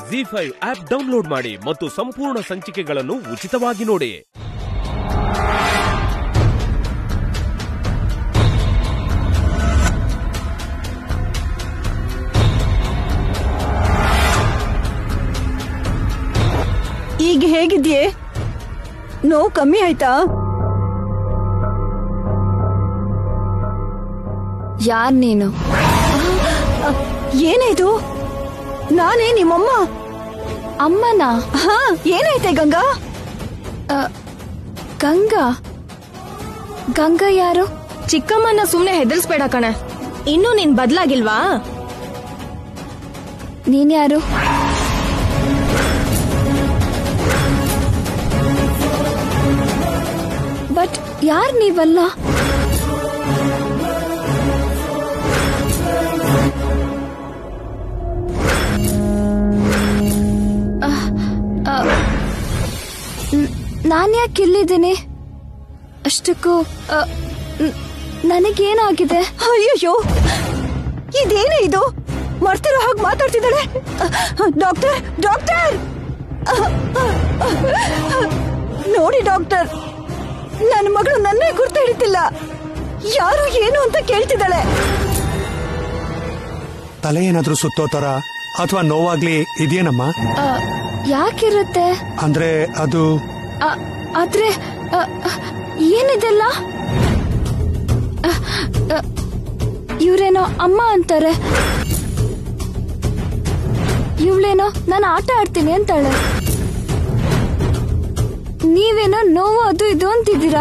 G five app download ಮಾಡಿ ಮತ್ತು ಸಂಪೂರ್ಣ ಸಂಚಿಕೆಗಳನ್ನು ಉಚಿತವಾಗಿ ನೋಡಿ ಈಗ ಹೇಗಿದ್ಯೆ ನೋವು ಕಮ್ಮಿ ಆಯ್ತಾ ಯಾರ್ ನೀನು ಅ, ಏನಾಯ್ತು ನಾನೇ ನಿಮ್ಮಮ್ಮ ಅಮ್ಮನ ಹಾ ಏನಾಯ್ತೆ ಗಂಗಾ ಗಂಗಾ ಗಂಗಾ ಯಾರು ಚಿಕ್ಕಮ್ಮನ ಸುಮ್ನೆ ಹೆದರ್ಸ್ಬೇಡ ಕಣೆ ಇನ್ನೂ ನೀನ್ ಬದ್ಲಾಗಿಲ್ವಾ ನೀನ್ ಯಾರು ಬಟ್ ಯಾರ್ ನೀವಲ್ಲ ನಾನು ಯಾಕೆ ಇಲ್ಲಿದ್ದೀನಿ ಅಷ್ಟಕ್ಕೂ ಆ, ನ್- ನನಗೇನಾಗಿದೆ ಅಯ್ಯಯ್ಯೋ ಇದೇನೇ ಇದು ಮರ್ತಿರೋ ಹಾಗೆ ಮಾತಾಡ್ತಿದ್ದಾಳೆ ಡಾಕ್ಟರ್ ಡಾಕ್ಟರ್ ನೋಡಿ ಡಾಕ್ಟರ್ ನನ್ನ ಮಗಳು ನನ್ನೇ ಗುರ್ತು ಹಿಡಿತಿಲ್ಲ ಯಾರು ಏನು ಅಂತ ಕೇಳ್ತಿದ್ದಾಳೆ ತಲೆ ಏನಾದ್ರೂ ಸುತ್ತೋ ತರ ಅಥವಾ ನೋವಾಗ್ಲಿ ಇದೆಯೇನಮ್ಮ ಆ, ಯಾಕಿರುತ್ತೆ ಅಂದ್ರೆ ಅದು ಆ, ಆದ್ರೆ ಆ, ಆ, ಏನಿದೆಲ್ಲ ಇವ್ರೇನೋ ಅಮ್ಮ ಅಂತಾರೆ ಇವಳೇನೋ ನಾನು ಆಟ ಆಡ್ತೀನಿ ಅಂತಾಳೆ ನೀವೇನೋ ನೋವು ಅದು ಇದು ಅಂತಿದ್ದೀರಾ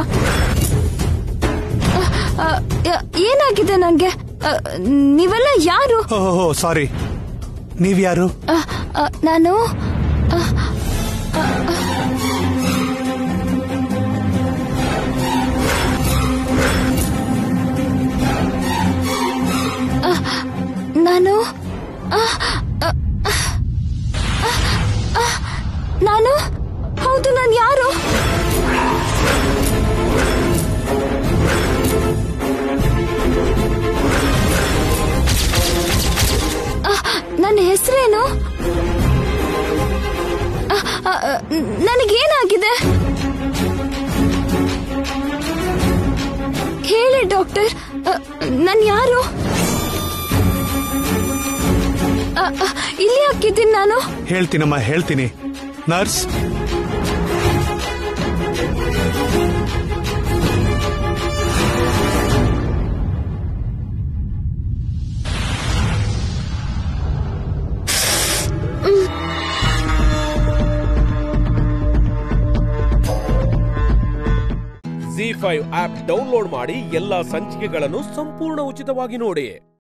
ಆ, ಆ, ಯ- ಏನಾಗಿದೆ ನಂಗೆ ಆ, ನೀವೆಲ್ಲ ಯಾರು ಓಹೋ ಸಾರಿ ನೀವ್ಯಾರು ಆ, ಆ, ನಾನು ಆ, ಆ, ನಾನು ಆ, ಆ, ಆ, ಆ, ನಾನು ಹೌದು ನಾನು ಯಾರು ಆ, ನನ್ನ ಹೆಸರೇನು ಆ, ಆ, ಆ, ನನಗೇನಾಗಿದೆ ಹೇಳಿ ಡಾಕ್ಟರ್ ನಾನು ಯಾರು ಆ, ಆ, ಇಲ್ಲಿ ಹಾಕಿದ್ದೀನಿ ನಾನು ಹೇಳ್ತೀನಮ್ಮ ಹೇಳ್ತೀನಿ nurse Zee five app download ಮಾಡಿ ಎಲ್ಲಾ ಸಂಚಿಕೆಗಳನ್ನು ಸಂಪೂರ್ಣ ಉಚಿತವಾಗಿ ನೋಡಿ